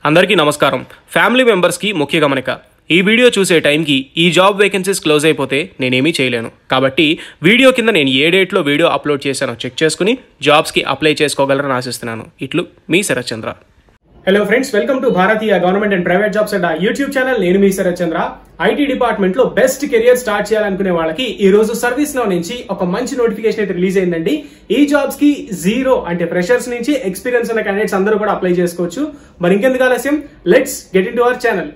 అందరికీ నమస్కారం ఫ్యామిలీ మెంబర్స్కి ముఖ్య గమనిక ఈ వీడియో చూసే టైంకి ఈ జాబ్ వేకెన్సీస్ క్లోజ్ అయిపోతే నేనేమీ చేయలేను కాబట్టి వీడియో కింద నేను ఏ డేట్లో వీడియో అప్లోడ్ చేశానో చెక్ చేసుకుని జాబ్స్కి అప్లై చేసుకోగలరని ఆశిస్తున్నాను ఇట్లు మీ Sharathchandra hello friends welcome to Bharatiya government and private jobs Adda YouTube channel నేను మీ శరత్ చంద్ర ఐటీ డిపార్ట్మెంట్ లో బెస్ట్ కెరియర్ స్టార్ట్ చేయాలనుకునే వాళ్ళకి ఈ రోజు సర్వీస్ లో నుంచి ఒక మంచి నోటిఫికేషన్ అయితే రిలీజ్ అయిందండి ఈ జాబ్స్ కి జీరో అంటే ఫ్రెషర్స్ నుంచి ఎక్స్పీరియన్స్ ఉన్న క్యాండిడేట్స్ అందరూ కూడా అప్లై చేసుకోవచ్చు మరి ఇంకెందుకు ఆలస్యం let's get into our channel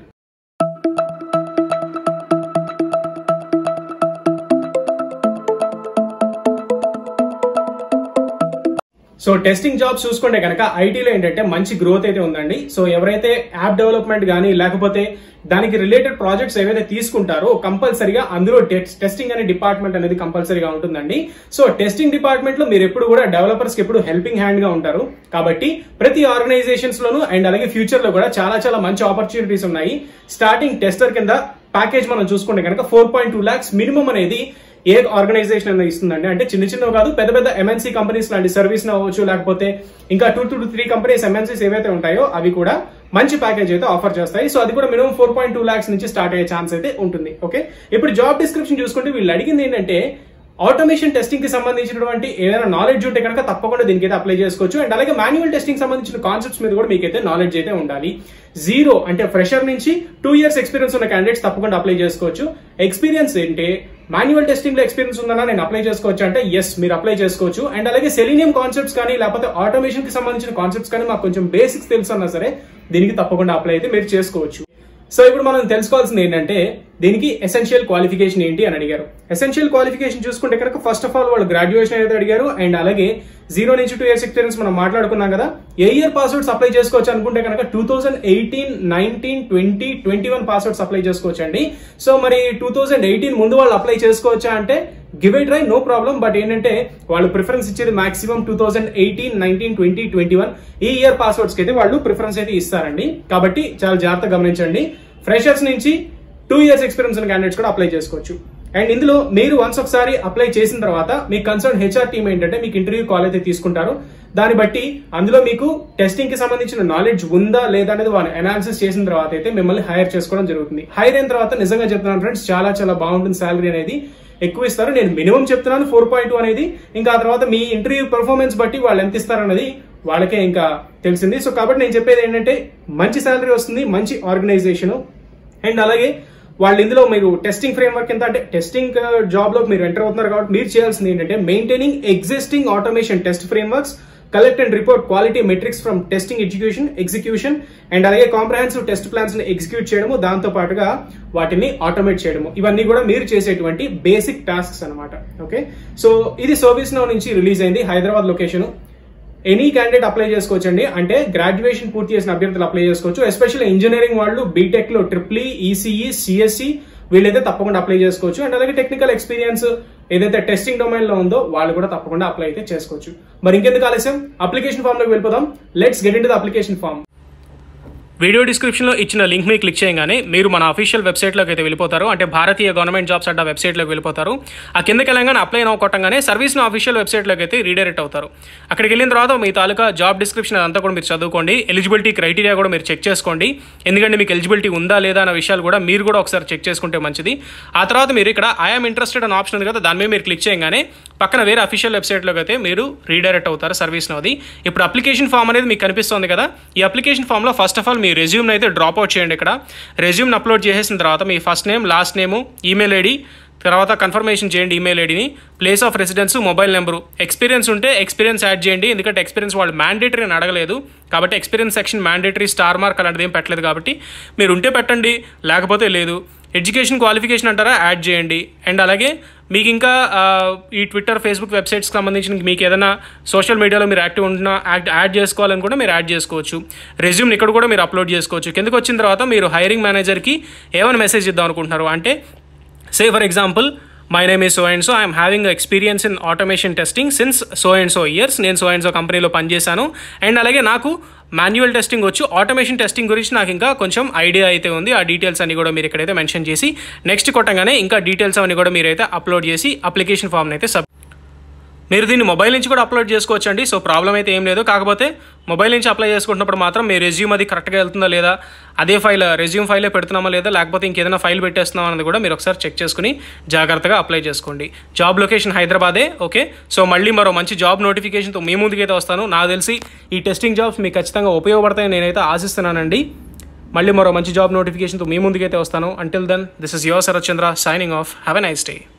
so testing jobs చూసుకుంటే కనుక ఐటీలో ఏంటంటే మంచి గ్రోత్ అయితే ఉందండి సో ఎవరైతే యాప్ డెవలప్మెంట్ కానీ లేకపోతే దానికి రిలేటెడ్ ప్రాజెక్ట్స్ ఏవైతే తీసుకుంటారో కంపల్సరీగా అందులో టెస్టింగ్ అనే డిపార్ట్మెంట్ అనేది కంపల్సరీగా ఉంటుందండి సో టెస్టింగ్ డిపార్ట్మెంట్ లో మీరు ఎప్పుడు కూడా డెవలపర్స్ కి ఎప్పుడు హెల్పింగ్ హ్యాండ్ గా ఉంటారు కాబట్టి ప్రతి ఆర్గనైజేషన్స్ లోను అండ్ అలాగే ఫ్యూచర్ లో కూడా చాలా చాలా మంచి ఆపర్చునిటీస్ ఉన్నాయి స్టార్టింగ్ టెస్టర్ కింద ప్యాకేజ్ మనం చూసుకుంటే కనుక four point two lakhs minimum అనేది ఏ ఆర్గనైజేషన్ అనేది ఇస్తుందండి అంటే చిన్న చిన్నవి కాదు పెద్ద పెద్ద ఎంఎన్సీ కంపెనీస్ లాంటి సర్వీస్ అవ్వచ్చు లేకపోతే ఇంకా two to three companies MNCs ఏవైతే ఉంటాయో అవి కూడా మంచి ప్యాకేజ్ అయితే ఆఫర్ చేస్తాయి సో అది కూడా minimum four point two lakhs నుంచి స్టార్ట్ అయ్యే ఛాన్స్ అయితే ఉంటుంది ఓకే ఇప్పుడు జాబ్ డిస్క్రిప్షన్ చూసుకుంటే వీళ్ళు అడిగింది ఏంటంటే ఆటోమేషన్ టెస్టింగ్ కి సంబంధించినటువంటి ఏదైనా నాలెడ్జ్ ఉంటే కనుక తప్పకుండా దీనికైతే అప్లై చేసుకోవచ్చు అండ్ అలాగే మాన్యువల్ టెస్టింగ్ సంబంధించిన కాన్సెప్ట్స్ మీద కూడా మీకైతే నాలెడ్జ్ అయితే ఉండాలి జీరో అంటే ఫ్రెషర్ నుంచి టూ ఇయర్స్ ఎక్స్పీరియన్స్ ఉన్న క్యాండిడేట్స్ తప్పకుండా అప్లై చేసుకోవచ్చు ఎక్స్పీరియన్స్ ఏంటి మాన్యువల్ టెస్టింగ్ లో ఎక్స్పీరియన్స్ ఉందన్నా నేను అప్లై చేసుకోవచ్చు అంటే ఎస్ మీరు అప్లై చేసుకోవచ్చు అండ్ అలాగే సెలీనియం కాన్సెప్ట్స్ కానీ లేకపోతే ఆటోమేషన్ కి సంబంధించిన కాన్సెప్ట్స్ కానీ మాకు కొంచెం బేసిక్స్ తెలుసు అన్నా సరే దీనికి తప్పకుండా అప్లై అయితే మీరు చేసుకోవచ్చు సో ఇప్పుడు మనం తెలుసుకోవాల్సింది ఏంటంటే దీనికి ఎసెన్షియల్ క్వాలిఫికేషన్ ఏంటి అని అడిగారు ఎసెన్షియల్ క్వాలిఫికేషన్ చూసుకుంటే కనుక ఫస్ట్ ఆఫ్ ఆల్ వాళ్ళు గ్రాడ్యుయేషన్ అయితే అడిగారు అండ్ అలాగే జీరో నుంచి టూ ఇయర్స్ ఎక్స్పీరియన్స్ మనం మాట్లాడుకున్నాం కదా ఏ ఇయర్ పాస్వర్డ్స్ అప్లై చేసుకోవచ్చు అనుకుంటే కనుక two thousand eighteen nineteen twenty twenty one passouts apply చేసుకోవచ్చు అండి సో మరి టూ థౌసండ్ ఎయిటీన్ ముందు వాళ్ళు అప్లై చేసుకోవచ్చా అంటే give it try no problem but ఏంటంటే వాళ్ళు ప్రిఫరెన్స్ ఇచ్చేది maximum two thousand eighteen nineteen twenty twenty one ఈ ఇయర్ పాస్వర్డ్స్ కి అయితే వాళ్ళు ప్రిఫరెన్స్ అయితే ఇస్తారండి కాబట్టి చాలా జాగ్రత్తగా గమనించండి ఫ్రెషర్స్ నుంచి టూ ఇయర్స్ ఎక్స్పీరియన్స్ ఉన్న క్యాండిడేట్స్ కూడా అప్లై చేసుకోవచ్చు అండ్ ఇందులో మీరు వన్స్ ఒకసారి అప్లై చేసిన తర్వాత మీ కన్సర్న్ హెచ్ఆర్ టీమ్ ఏంటంటే మీకు ఇంటర్వ్యూ కాల్ అయితే తీసుకుంటారు దాన్ని బట్టి అందులో మీకు టెస్టింగ్ కి సంబంధించిన నాలెడ్జ్ ఉందా లేదా అనేది వాళ్ళు అనాలిసిస్ చేసిన తర్వాత అయితే మిమ్మల్ని హైర్ చేసుకోవడం జరుగుతుంది హైర్ అయిన తర్వాత నిజంగా చెప్తున్నాను ఫ్రెండ్స్ చాలా చాలా బాగుంటుంది శాలరీ అనేది ఎక్కువ ఇస్తారు నేను మినిమం చెప్తున్నాను ఫోర్ పాయింట్ టూ అనేది ఇంకా ఆ తర్వాత మీ ఇంటర్వ్యూ పర్ఫార్మెన్స్ బట్టి వాళ్ళు ఎంత ఇస్తారన్నది వాళ్ళకే ఇంకా తెలిసింది సో కాబట్టి నేను చెప్పేది ఏంటంటే మంచి శాలరీ వస్తుంది మంచి ఆర్గనైజేషన్ అండ్ అలాగే వాళ్ళు ఇందులో మీరు టెస్టింగ్ ఫ్రేమ్వర్క్ ఎంత అంటే టెస్టింగ్ జాబ్ లో మీరు ఎంటర్ అవుతున్నారు కాబట్టి మీరు చేయాల్సింది ఏంటంటే maintaining existing automation test frameworks collect and report quality metrics from testing education execution and అలాగే కాంప్రహెన్సివ్ టెస్ట్ ప్లాన్స్ ని ఎగ్జిక్యూట్ చేయడము దాంతో పాటుగా వాటిని ఆటోమేట్ చేయడము ఇవన్నీ కూడా మీరు చేసేటువంటి బేసిక్ టాస్క్స్ అనమాట ఓకే సో ఇది సర్వీస్ నౌ నుంచి రిలీజ్ అయింది Hyderabad location any candidate apply చేసుకోవచ్చండి అంటే గ్రాడ్యుయేషన్ పూర్తి చేసిన అభ్యర్థులు అప్లై చేసుకోవచ్చు ఎస్పెషల్లీ ఇంజనీరింగ్ వాళ్ళు బీటెక్ లో ట్రిపుల్ ఈసీఈ సిఎస్సి వీళ్ళైతే తప్పకుండా అప్లై చేసుకోవచ్చు అండ్ అలాగే టెక్నికల్ ఎక్స్పీరియన్స్ ఏదైతే టెస్టింగ్ డొమైన్ లో ఉందో వాళ్ళు కూడా తప్పకుండా అప్లై అయితే చేసుకోవచ్చు మరి ఇంకెందుకు ఆలస్యం అప్లికేషన్ ఫామ్ లోకి వెళ్ళిపోదాం let's get in the application form video డిస్క్రిప్షన్లో ఇచ్చిన లింక్ మీద క్లిక్ చేయగానే మీరు మన అఫీషియల్ వెబ్సైట్లోకి అయితే వెళ్ళిపోతారు అంటే భారతీయ గవర్నమెంట్ జాబ్స్ అడ్డా వెబ్సైట్లోకి వెళ్ళిపోతారు ఆ కిందకి వెళ్ళగానే అప్లై నౌ కొట్టంగానే సర్వీస్ను అఫీషియల్ వెబ్సైట్లోకి అయితే రీడైరెక్ట్ అవుతారు అక్కడికి వెళ్ళిన తర్వాత మీ తాలూకా జాబ్ డిస్క్రిప్షన్ అదంతా కూడా మీరు చదువుకోండి ఎలిజిబిలిటీ క్రైటీరియా కూడా మీరు చెక్ చేసుకోండి ఎందుకంటే మీకు ఎలిజిబిలిటీ ఉందా లేదా అన్న విషయాలు కూడా మీరు కూడా ఒకసారి చెక్ చేసుకుంటే మంచిది ఆ తర్వాత మీరు ఇక్కడ ఐఎమ్ ఇంట్రెస్టెడ్ అనే ఆప్షన్ ఉంది కదా దాని మీద మీరు క్లిక్ చేయగానే పక్కన వేరే అఫీషియల్ వెబ్సైట్లోకి అయితే మీరు రీడైరెక్ట్ అవుతారు సర్వీస్ నోది ఇప్పుడు అప్లికేషన్ ఫామ్ అనేది మీకు కనిపిస్తుంది కదా ఈ అప్లికేషన్ ఫామ్లో ఫస్ట్ ఆఫ్ ఆల్ మీ రెజ్యూమ్ని అయితే డ్రాప్ అవుట్ చేయండి ఇక్కడ రెజ్యూమ్ని అప్లోడ్ చేసేసిన తర్వాత మీ first name last name email ID తర్వాత కన్ఫర్మేషన్ చేయండి ఈమెయిల్ ఐడిని place of residence mobile number experience ఉంటే ఎక్స్పీరియన్స్ యాడ్ చేయండి ఎందుకంటే ఎక్స్పీరియన్స్ వాళ్ళు మ్యాండేటరీ అని అడగలేదు కాబట్టి experience section mandatory star mark అలాంటిది ఏం పెట్టలేదు కాబట్టి మీరు ఉంటే పెట్టండి లేకపోతే లేదు ఎడ్యుకేషన్ క్వాలిఫికేషన్ అంటారా యాడ్ చేయండి అండ్ అలాగే మీకు ఇంకా ఈ ట్విట్టర్ ఫేస్బుక్ వెబ్సైట్స్కి సంబంధించిన మీకు ఏదైనా సోషల్ మీడియాలో మీరు యాక్టివ్ ఉంటున్నా యాడ్ యాడ్ చేసుకోవాలని కూడా మీరు యాడ్ చేసుకోవచ్చు రెజ్యూమ్ ఇక్కడ కూడా మీరు అప్లోడ్ చేసుకోవచ్చు కిందకి వచ్చిన తర్వాత మీరు హైరింగ్ మేనేజర్కి ఏమైనా మెసేజ్ ఇద్దాం అనుకుంటున్నారు అంటే say for example my name is so and so I'm having experience in automation testing since so and so years నేను సో అండ్ సో కంపెనీలో పనిచేశాను అండ్ అలాగే నాకు మాన్యువల్ టెస్టింగ్ వచ్చు ఆటోమేషన్ టెస్టింగ్ గురించి నాకు ఇంకా కొంచెం ఐడియా అయితే ఉంది ఆ డీటెయిల్స్ అన్ని కూడా మీరు ఇక్కడైతే మెన్షన్ చేసి నెక్స్ట్ కొట్టగానే ఇంకా డీటెయిల్స్ అన్ని కూడా మీరైతే అప్లోడ్ చేసి అప్లికేషన్ ఫామ్ని అయితే సబ్ మీరు దీన్ని మొబైల్ నుంచి కూడా అప్లోడ్ చేసుకోవచ్చు అండి సో ప్రాబ్లం అయితే ఏం లేదు కాకపోతే మొబైల్ నుంచి అప్లై చేసుకుంటున్నప్పుడు మాత్రం మీ రెజ్యూమ్ అది కరెక్ట్గా వెళ్తుందా లేదా అదే ఫైల్ రెజ్యూమ్ ఫైలే పెడుతున్నామా లేదా లేకపోతే ఇంకేదైనా ఫైల్ పెట్టేస్తున్నామా అనేది కూడా మీరు ఒకసారి చెక్ చేసుకుని జాగ్రత్తగా అప్లై చేసుకోండి జాబ్ లొకేషన్ హైదరాబాదే ఓకే సో మళ్ళీ మరో మంచి జాబ్ నోటిఫికేషన్తో మీ ముందుకైతే వస్తాను నాకు తెలిసి ఈ టెస్టింగ్ జాబ్స్ మీకు ఖచ్చితంగా ఉపయోగపడతాయని నేనైతే ఆశిస్తున్నానండి మళ్ళీ మరో మంచి జాబ్ నోటిఫికేషన్తో మీ ముందుకైతే వస్తాను until then this is your Sharath Chandra signing off have a nice day